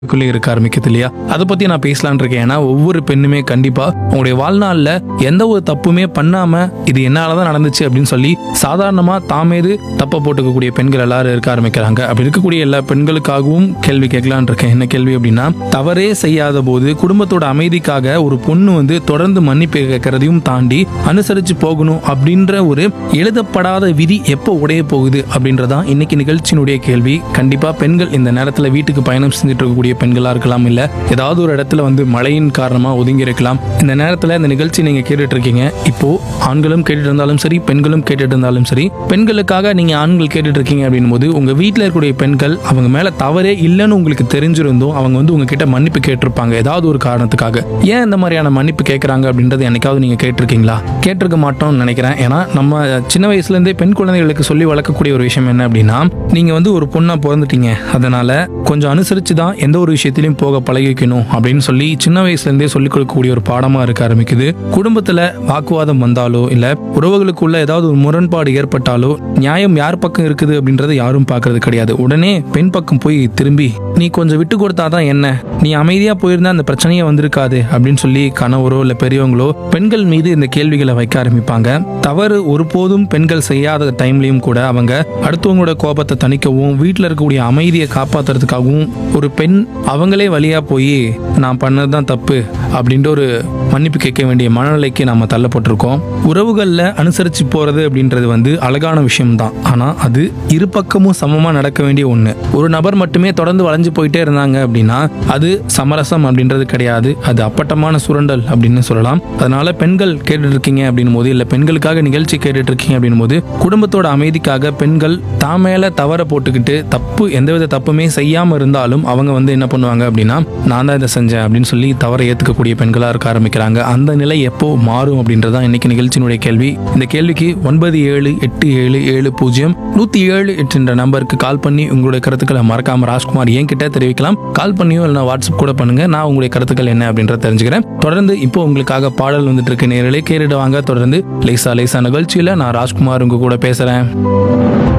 க்குள்ளே இருக்க ஆரம்பிக்குது இல்லையா அதை பத்தி நான் பேசலாம்னு இருக்கேன் ஏன்னா ஒவ்வொரு பெண்ணுமே கண்டிப்பா உங்களுடைய வாழ்நாள்ல எந்த ஒரு தப்புமே பண்ணாம இது என்னாலதான் நடந்துச்சு அப்படின்னு சொல்லி சாதாரணமா தாமேது தப்பை போட்டுக்கக்கூடிய பெண்கள் எல்லாரும் இருக்க ஆரம்பிக்கிறாங்க அப்படி இருக்கக்கூடிய எல்லா பெண்களுக்காகவும் கேள்வி கேட்கலான் இருக்கேன் என்ன கேள்வி அப்படின்னா தவறே செய்யாத போது குடும்பத்தோட அமைதிக்காக ஒரு பொண்ணு வந்து தொடர்ந்து மன்னிப்பு கேட்கறதையும் தாண்டி அனுசரிச்சு போகணும் அப்படின்ற ஒரு எழுதப்படாத விதி எப்போ உடைய போகுது அப்படின்றதான் இன்னைக்கு நிகழ்ச்சியினுடைய கேள்வி கண்டிப்பா பெண்கள் இந்த நேரத்துல வீட்டுக்கு பயணம் செஞ்சுட்டு இருக்கக்கூடிய பெண்களா இருக்கலாம் இல்ல ஏதாவது ஒரு இடத்துல வந்து மழையின் காரணமா ஒதுங்கி இருக்கலாம் இந்த நேரத்துல இந்த நிகழ்ச்சி நீங்க கேட்டுட்டு இருக்கீங்க இப்போ ஆண்களும் கேட்டுட்டு இருந்தாலும் சரி பெண்களும் கேட்டுட்டு இருந்தாலும் சரி பெண்களுக்காக நீங்க ஆண்கள் கேட்டுட்டு இருக்கீங்க அப்படின்னும் போது உங்க வீட்டுல இருக்கக்கூடிய பெண்கள் அவங்க மேல தவறே இல்லைன்னு உங்களுக்கு தெரிஞ்சிருந்தும் அவங்க வந்து உங்ககிட்ட மன்னிப்பு கேட்டிருப்பாங்க ஏதாவது ஒரு காரணத்துக்காக ஏன் இந்த மாதிரியான மன்னிப்பு கேட்கறாங்க அப்படின்றது என்னைக்காவது நீங்க கேட்டிருக்கீங்களா கேட்டிருக்க மாட்டோம்னு நினைக்கிறேன் ஏன்னா நம்ம சின்ன வயசுல இருந்தே பெண் குழந்தைகளுக்கு சொல்லி வளர்க்கக்கூடிய ஒரு விஷயம் என்ன அப்படின்னா நீங்க வந்து ஒரு பொண்ணா பிறந்துட்டீங்க அதனால கொஞ்சம் அனுசரிச்சு தான் எந்த ஒரு விஷயத்திலையும் போக பழகிக்கணும் அப்படின்னு சொல்லி சின்ன வயசுல இருந்தே சொல்லிக் கொடுக்கக்கூடிய ஒரு பாடமா இருக்க ஆரம்பிக்குது குடும்பத்துல வாக்குவாதம் வந்தாலோ இல்ல உறவுகளுக்குள்ள ஏதாவது ஒரு முரண்பாடு ஏற்பட்டாலோ நியாயம் யார் பக்கம் இருக்குது அப்படின்றத யாரும் பார்க்கறது கிடையாது உடனே பெண் பக்கம் போய் திரும்பி நீ கொஞ்சம் விட்டு கொடுத்தாதான் என்ன நீ அமைதியா போயிருந்தா அந்த பிரச்சனையே வந்திருக்காது அப்படின்னு சொல்லி கணவரோ இல்ல பெரியவங்களோ பெண்கள் மீது இந்த கேள்விகளை வைக்க ஆரம்பிப்பாங்க தவறு ஒருபோதும் பெண்கள் செய்யாத டைம்லயும் கூட அவங்க அடுத்தவங்களோட கோபத்தை தணிக்கவும் வீட்டில் இருக்கக்கூடிய அமைதியை காப்பாத்துறதுக்காகவும் ஒரு பெண் அவங்களே வழியா போய் நான் பண்ணதுதான் தப்பு அப்படின்ற ஒரு மன்னிப்பு கேட்க வேண்டிய மனநிலைக்கு நாம தள்ளப்பட்டிருக்கோம் உறவுகளில் அனுசரிச்சு போறது அப்படின்றது வந்து அழகான விஷயம்தான் ஆனா அது இரு பக்கமும் சமமா நடக்க வேண்டிய ஒண்ணு ஒரு நபர் மட்டுமே தொடர்ந்து வளைஞ்சு போயிட்டே இருந்தாங்க அப்படின்னா அது சமரசம் அப்படின்றது கிடையாது அது அப்பட்டமான சுரண்டல் அப்படின்னு சொல்லலாம் அதனால பெண்கள் கேட்டுட்டு இருக்கீங்க அப்படின்னும் போது இல்ல பெண்களுக்காக நிகழ்ச்சி கேட்டுட்டு இருக்கீங்க அப்படின்னும் போது குடும்பத்தோட அமைதிக்காக பெண்கள் தான் மேல தவற போட்டுக்கிட்டு தப்பு எந்தவித தப்புமே செய்யாம இருந்தாலும் அவங்க வந்து என்ன பண்ணுவாங்க அப்படின்னா நான் தான் இதை செஞ்சேன் அப்படின்னு சொல்லி தவறை ஏத்துக்கக்கூடிய பெண்களா இருக்க ஆரம்பிக்கிறாங்க அந்த நிலை எப்போ மாறும் அப்படின்றதான் இன்னைக்கு நிகழ்ச்சியினுடைய கேள்வி இந்த கேள்விக்கு ஒன்பது ஏழு எட்டு ஏழு ஏழு பூஜ்ஜியம் நூத்தி ஏழு என்ற நம்பருக்கு கால் பண்ணி உங்களுடைய கருத்துக்களை மறக்காம ராஜ்குமார் என்கிட்ட தெரிவிக்கலாம் கால் பண்ணியோ இல்லைனா வாட்ஸ்அப் கூட பண்ணுங்க நான் உங்களுடைய கருத்துக்கள் என்ன அப்படின்றத தெரிஞ்சுக்கிறேன் தொடர்ந்து இப்போ உங்களுக்காக பாடல் வந்துட்டு இருக்கு நேரலே கேட்டுட்டு வாங்க தொடர்ந்து லேசா லேசா நிகழ்ச்சியில நான் ராஜ்குமார் உங்க கூட பேசுறேன்